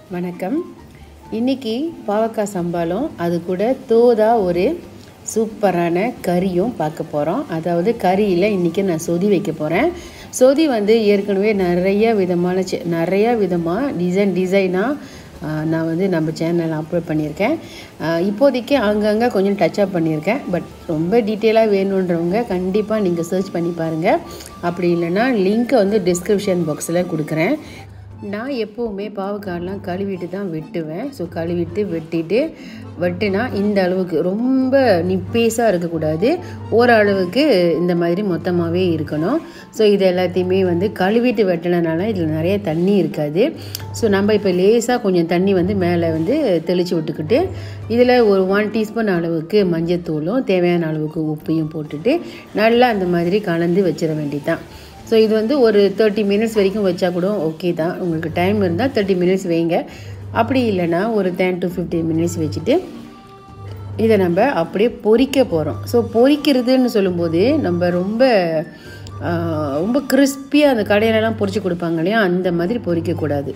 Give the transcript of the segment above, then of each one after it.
வணக்கம் இன்னைக்கு பாவக்காய் சம்பாலும் அது கூட தோதா ஒரு சூப்பரான கறியும் பார்க்க போகிறோம் அதாவது கறியில் இன்றைக்கி நான் சொதி வைக்க போகிறேன் சொதி வந்து ஏற்கனவே நிறைய விதமான செ- நிறைய விதமாக டிசைன் டிசைனாக நான் வந்து நம்ம சேனலில் அப்லோட் பண்ணியிருக்கேன் ஆஹ் இப்போதைக்கு அங்கங்கே கொஞ்சம் டச்சப் பண்ணியிருக்கேன் பட் ரொம்ப டீட்டெயிலாக வேணுன்றவங்க கண்டிப்பாக நீங்கள் சர்ச் பண்ணி பாருங்கள் அப்படி இல்லைன்னா லிங்க்கை வந்து டிஸ்கிரிப்ஷன் பாக்ஸில் கொடுக்குறேன் நான் எப்போவுமே பாவக்காயெல்லாம் கழுவிட்டு தான் வெட்டுவேன் ஸோ கழுவிட்டு வெட்டிட்டு வெட்டினா இந்த அளவுக்கு ரொம்ப நிப்பேஸாக இருக்கக்கூடாது ஓரளவுக்கு இந்த மாதிரி மொத்தமாகவே இருக்கணும் ஸோ இது எல்லாத்தையுமே வந்து கழுவிட்டு வெட்டினனால இதில் நிறைய தண்ணி இருக்காது ஸோ நம்ம இப்போ லேசாக கொஞ்சம் தண்ணி வந்து மேலே வந்து தெளித்து விட்டுக்கிட்டு இதில் ஒரு ஒன் டீஸ்பூன் அளவுக்கு மஞ்சத்தூளும் தேவையான அளவுக்கு உப்பையும் போட்டுட்டு நல்லா அந்த மாதிரி கலந்து வச்சிட வேண்டியதுதான் ஸோ இது வந்து ஒரு தேர்ட்டி மினிட்ஸ் வரைக்கும் வச்சா கூட ஓகே தான் உங்களுக்கு டைம் இருந்தால் தேர்ட்டி மினிட்ஸ் வைங்க அப்படி இல்லைன்னா ஒரு டென் டு ஃபிஃப்டீன் மினிட்ஸ் வச்சுட்டு இதை நம்ம அப்படியே பொரிக்க போகிறோம் ஸோ பொரிக்கிறதுன்னு சொல்லும்போது நம்ம ரொம்ப ஆஹ், ரொம்ப கிறிஸ்பியாக அந்த கடையிலலாம் பொரிச்சு கொடுப்பாங்க இல்லையா அந்த மாதிரி பொரிக்கக்கூடாது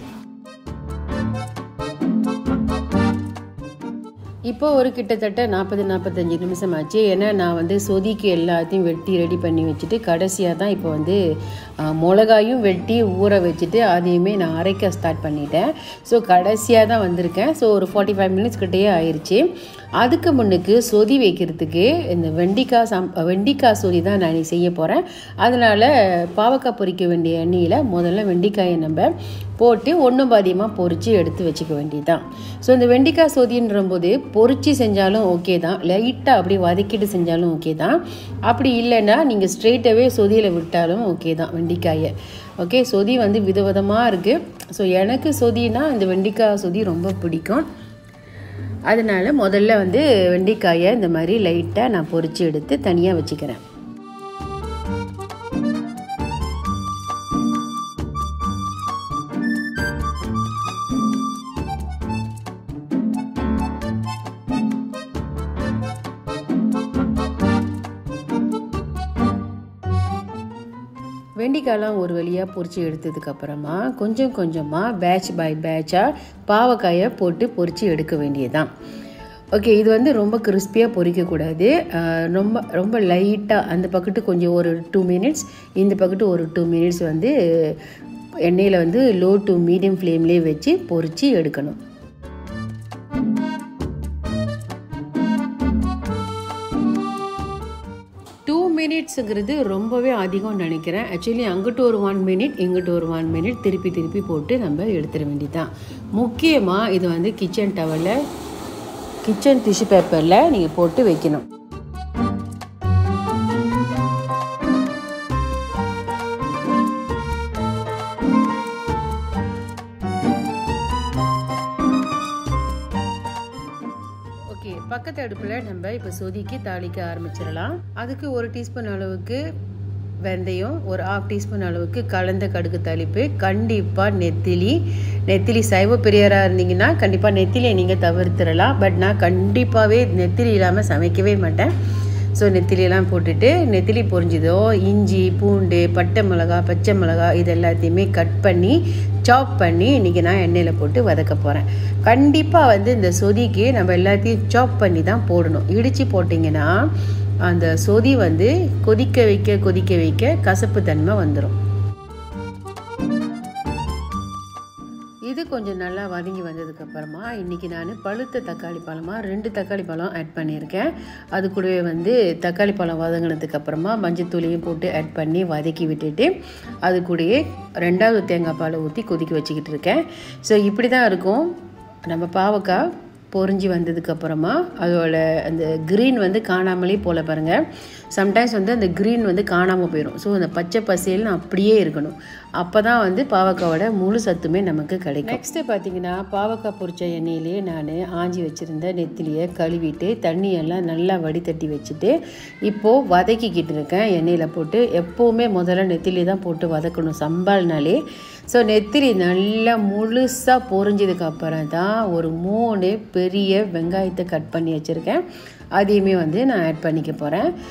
இப்போ ஒரு கிட்டத்தட்ட நாற்பது நாற்பத்தஞ்சு நிமிஷம் ஆச்சு ஏன்னா நான் வந்து சொதிக்கு எல்லாத்தையும் வெட்டி ரெடி பண்ணி வச்சுட்டு கடைசியாக தான் இப்போ வந்து ஆ, மிளகாயும் வெட்டி ஊற வச்சுட்டு அதையுமே நான் அரைக்க ஸ்டார்ட் பண்ணிட்டேன் ஸோ கடைசியாக தான் வந்திருக்கேன் ஸோ ஒரு ஃபார்ட்டி ஃபைவ் மினிட்ஸ் கிட்டேயே ஆயிடுச்சு அதுக்கு முன்னுக்கு சொதி வைக்கிறதுக்கு இந்த வெண்டிக்காய் சம் வெண்டிக்காய் சொதி தான் நான் இன்னைக்கு செய்ய போகிறேன் அதனால் பாவக்காய் பொரிக்க வேண்டிய எண்ணெயில் முதல்ல வெண்டிக்காயை நம்ம போட்டு ஒன்றும் பாதியமாக பொரித்து எடுத்து வச்சுக்க வேண்டியதுதான் ஸோ இந்த வெண்டிக்காய் சொதின்ற போது பொரிச்சு செஞ்சாலும் ஓகே தான் லைட்டாக அப்படியே வதக்கிட்டு செஞ்சாலும் ஓகே தான் அப்படி இல்லைன்னா நீங்கள் ஸ்ட்ரெயிட்டாகவே சொதியில் விட்டாலும் ஓகே தான் வெண்டிக்காயை ஓகே சொதி வந்து விதவிதமாக இருக்குது ஸோ எனக்கு சொதினா இந்த வெண்டிக்காய் சொதி ரொம்ப பிடிக்கும் அதனால முதல்ல வந்து வெண்டிக்காயை இந்த மாதிரி லைட்டாக நான் பொரித்து எடுத்து தனியாக வச்சுக்கிறேன் வெண்டிக்காயெல்லாம் ஒரு வழியாக பொரிச்சு எடுத்ததுக்கப்புறமா கொஞ்சம் கொஞ்சமாக பேட்ச் பை பேட்சாக பாவக்காயை போட்டு பொரிச்சு எடுக்க வேண்டியதுதான் ஓகே இது வந்து ரொம்ப கிறிஸ்பியாக பொரிக்கக்கூடாது ஆஹ் ரொம்ப ரொம்ப லைட்டாக அந்த பக்கத்து கொஞ்சம் ஒரு டூ மினிட்ஸ் இந்த பக்கத்து ஒரு டூ மினிட்ஸ் வந்து எண்ணெயில் வந்து லோ டு மீடியம் ஃப்ளேம்லேயே வச்சு பொரிச்சு எடுக்கணும் டூ மினிட்ஸுங்கிறது ரொம்பவே அதிகம்னு நினைக்கிறேன் ஆக்சுவலி அங்கிட்டு ஒரு ஒன் மினிட் இங்கிட்டு ஒரு ஒன் மினிட் திருப்பி திருப்பி போட்டு நம்ம எடுத்துட வேண்டியதுதான் முக்கியமாக இது வந்து கிச்சன் டவலில் கிச்சன் டிஷ்யூ பேப்பரில் நீங்கள் போட்டு வைக்கணும் ஓகே பக்கத்து அடுப்பில் நம்ம இப்போ சொதிக்கு தாளிக்க ஆரம்பிச்சிடலாம் அதுக்கு ஒரு டீஸ்பூன் அளவுக்கு வெந்தயம் ஒரு ஆஃப் டீஸ்பூன் அளவுக்கு கலந்த கடுகு தாளிப்பு கண்டிப்பாக நெத்திலி நெத்திலி சைவ பெரியராக இருந்தீங்கன்னா கண்டிப்பாக நெத்திலியை நீங்கள் தவிர்த்திடலாம் பட் நான் கண்டிப்பாகவே நெத்திலி இல்லாமல் சமைக்கவே மாட்டேன் ஸோ நெத்திலியெல்லாம் போட்டுட்டு நெத்திலி பொரிஞ்சதோ இஞ்சி பூண்டு பட்டை மிளகா பச்சை மிளகா இது எல்லாத்தையுமே கட் பண்ணி சாப் பண்ணி இன்றைக்கி நான் எண்ணெயில் போட்டு வதக்க போகிறேன் கண்டிப்பாக வந்து இந்த சொதிக்கு நம்ம எல்லாத்தையும் சாப் பண்ணி தான் போடணும் இடித்து போட்டிங்கன்னா அந்த சொதி வந்து கொதிக்க வைக்க கொதிக்க வைக்க கசப்பு தன்மை வந்துடும் இது கொஞ்சம் நல்லா வதங்கி வந்ததுக்கப்புறமா இன்றைக்கி நான் பழுத்த தக்காளி பழமாக ரெண்டு தக்காளி பழம் ஆட் பண்ணியிருக்கேன் அது கூடவே வந்து தக்காளி பழம் வதங்கினதுக்கப்புறமா மஞ்சத்தூளையும் போட்டு ஆட் பண்ணி வதக்கி விட்டுட்டு அது கூடயே ரெண்டாவது தேங்காய் பாலை ஊற்றி கொதிக்க வச்சுக்கிட்டு இருக்கேன் ஸோ இப்படி தான் இருக்கும் நம்ம பாவக்காய் பொரிஞ்சு வந்ததுக்கப்புறமா அதோட அந்த க்ரீன் வந்து காணாமலே போல பாருங்கள் சம்டைம்ஸ் வந்து அந்த க்ரீன் வந்து காணாமல் போயிடும் ஸோ அந்த பச்சை பசேல்னு அப்படியே இருக்கணும் அப்போ தான் வந்து பாவக்காவோட முழு சத்துமே நமக்கு கிடைக்கும் நெக்ஸ்ட்டு பார்த்தீங்கன்னா பாவக்காய் பொரிச்ச எண்ணெயிலே நான் ஆஞ்சி வச்சுருந்த நெத்திலியை கழுவிட்டு தண்ணியெல்லாம் நல்லா வடிதட்டி வச்சுட்டு இப்போது வதக்கிக்கிட்டு இருக்கேன் எண்ணெயில் போட்டு எப்போவுமே முதல்ல நெத்திலி தான் போட்டு வதக்கணும் சம்பால்னாலே ஸோ நெத்திலி நல்லா முழுசாக பொரிஞ்சதுக்கு அப்புறம் தான் ஒரு மூணு பெரிய வெங்காயத்தை கட் பண்ணி வச்சுருக்கேன் அதையுமே வந்து நான் ஆட் பண்ணிக்க போகிறேன்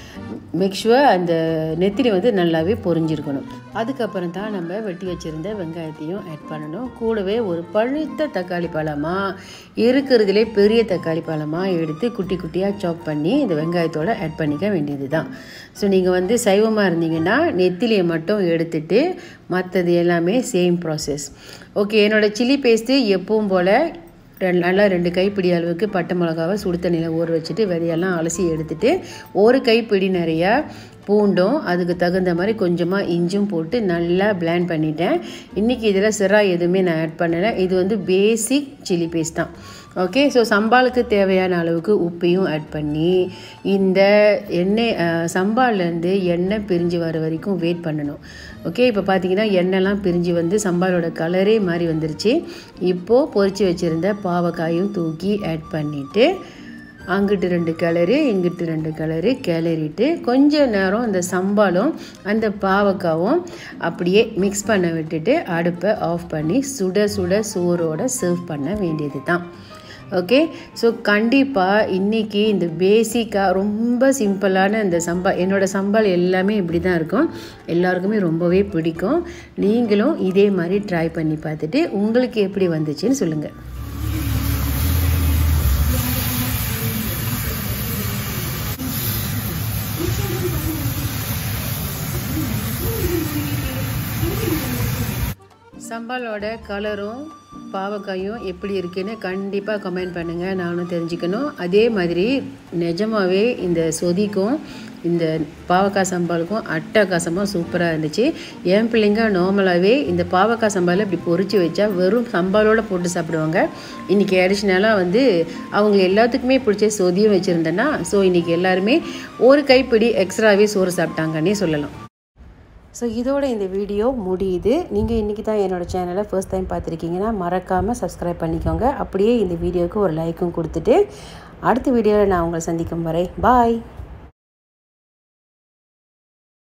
மேக் ஷுவர் அந்த நெத்திலி வந்து நல்லாவே பொரிஞ்சிருக்கணும் அதுக்கப்புறம் தான் நம்ம வெட்டி வச்சுருந்த வெங்காயத்தையும் ஆட் பண்ணணும் கூடவே ஒரு பழுத்த தக்காளி பழமாக இருக்கிறதுலே பெரிய தக்காளி பழமாக எடுத்து குட்டி குட்டியாக சாப் பண்ணி இந்த வெங்காயத்தோடு ஆட் பண்ணிக்க வேண்டியது தான் ஸோ நீங்கள் வந்து சைவமாக இருந்தீங்கன்னா நெத்திலியை மட்டும் எடுத்துட்டு மற்றது எல்லாமே சேம் ப்ராசஸ் ஓகே என்னோடய சில்லி பேஸ்ட்டு எப்பவும் போல் ரெண்டு நல்லா ரெண்டு கைப்பிடி அளவுக்கு பட்டை மிளகாவை சுடு தண்ணியில் ஊற வச்சுட்டு விதையெல்லாம் அலசி எடுத்துட்டு ஒரு கைப்பிடி நிறையா பூண்டும் அதுக்கு தகுந்த மாதிரி கொஞ்சமாக இஞ்சும் போட்டு நல்லா பிளாண்ட் பண்ணிட்டேன் இன்றைக்கி இதில் சிரா எதுவுமே நான் ஆட் பண்ணலை இது வந்து பேசிக் சில்லி பேஸ்ட் தான் ஓகே ஸோ சம்பாலுக்கு தேவையான அளவுக்கு உப்பையும் ஆட் பண்ணி இந்த எண்ணெய் சம்பால்லேருந்து எண்ணெய் பிரிஞ்சு வர வரைக்கும் வெயிட் பண்ணணும் ஓகே இப்போ பார்த்தீங்கன்னா எண்ணெய்லாம் பிரிஞ்சு வந்து சம்பாலோட கலரே மாதிரி வந்துருச்சு இப்போது பொரித்து வச்சுருந்த பாவக்காயும் தூக்கி ஆட் பண்ணிவிட்டு அங்கிட்டு ரெண்டு கிளறு இங்கிட்டு ரெண்டு கிளறு கிளறிட்டு கொஞ்ச நேரம் அந்த சம்பாலும் அந்த பாவக்காவும் அப்படியே மிக்ஸ் பண்ண விட்டுட்டு அடுப்பை ஆஃப் பண்ணி சுட சுட சோறோட சர்வ் பண்ண வேண்டியது தான் ஓகே ஸோ கண்டிப்பாக இன்றைக்கி இந்த பேசிக்காக ரொம்ப சிம்பிளான இந்த சம்பா என்னோடய சம்பால் எல்லாமே இப்படி தான் இருக்கும் எல்லாருக்குமே ரொம்பவே பிடிக்கும் நீங்களும் இதே மாதிரி ட்ரை பண்ணி பார்த்துட்டு உங்களுக்கு எப்படி வந்துச்சுன்னு சொல்லுங்கள் சம்பாலோட கலரும் பாவக்காயும் எப்படி இருக்குன்னு கண்டிப்பாக கமெண்ட் பண்ணுங்கள் நானும் தெரிஞ்சுக்கணும் அதே மாதிரி நிஜமாகவே இந்த சொதிக்கும் இந்த பாவக்காய் சம்பாலுக்கும் அட்டகாசமாக சூப்பராக இருந்துச்சு என் பிள்ளைங்க நார்மலாகவே இந்த பாவக்காய் சம்பாலை இப்படி பொறிச்சு வச்சா வெறும் சம்பாலோடு போட்டு சாப்பிடுவாங்க இன்றைக்கி அடிஷ்னலாக வந்து அவங்க எல்லாத்துக்குமே பிடிச்ச சொதியும் வச்சுருந்தேன்னா ஸோ இன்றைக்கி எல்லாருமே ஒரு கைப்பிடி எக்ஸ்ட்ராவே சோறு சாப்பிட்டாங்கன்னே சொல்லலாம் ஸோ இதோட இந்த வீடியோ முடியுது நீங்கள் இன்றைக்கி தான் என்னோடய சேனலை ஃபர்ஸ்ட் டைம் பார்த்துருக்கீங்கன்னா மறக்காமல் சப்ஸ்கிரைப் பண்ணிக்கோங்க அப்படியே இந்த வீடியோவுக்கு ஒரு லைக்கும் கொடுத்துட்டு அடுத்த வீடியோவில் நான் உங்களை சந்திக்கும் வரை பாய்